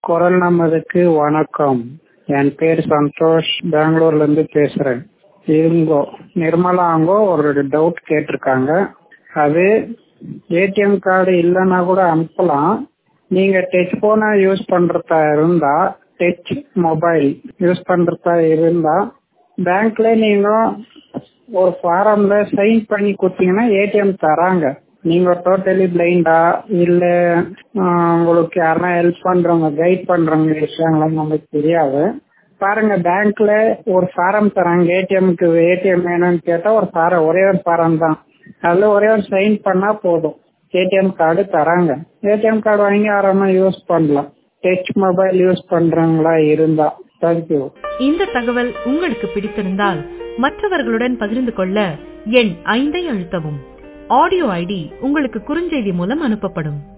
குரல் நமதுக்கு வணக்கம் என் பேர் சந்தோஷ் பெங்களூர்ல இருந்து பேசுறேன் இவங்கோ நிர்மலாங்கோ ஒரு டவுட் கேட்டிருக்காங்க அது ஏடிஎம் கார்டு இல்லைன்னா கூட அனுப்பலாம் நீங்க டச் போனை யூஸ் பண்றதா இருந்தா டச் மொபைல் யூஸ் பண்றதா இருந்தா பேங்க்ல நீங்க ஒரு ஃபாரம்ல சைன் பண்ணி கொடுத்தீங்கன்னா ஏடிஎம் தராங்க நீங்க டோட்டலி பிளைண்டா இல்ல ஆஹ், உங்களுக்கு யாருன்னா ஹெல்ப் பண்றவங்க கைட் பண்றவங்க இருக்காங்களா நமக்கு தெரியாது பாருங்க பேங்க்ல ஒரு ஃபாரம் தராங்க ஏடிஎம்க்கு ஏடிஎம் வேணும்னு கேட்டா ஒரு ஃபாரம் ஒரே ஒரு ஃபாரம் தான் அதுல ஒரே ஒரு சைன் பண்ணா போதும் ஏடிஎம் கார்டு தராங்க ஏடிஎம் கார்டு வாங்கி ஆறாம யூஸ் பண்ணலாம் டச் மொபைல் யூஸ் பண்றவங்களா இருந்தா தேங்க்யூ இந்த தகவல் உங்களுக்கு பிடித்திருந்தால் மற்றவர்களுடன் பகிர்ந்து கொள்ள எண் ஐந்தை அழுத்தவும் ஆடியோ ஐடி உங்களுக்கு குறுஞ்செய்தி மூலம் அனுப்பப்படும்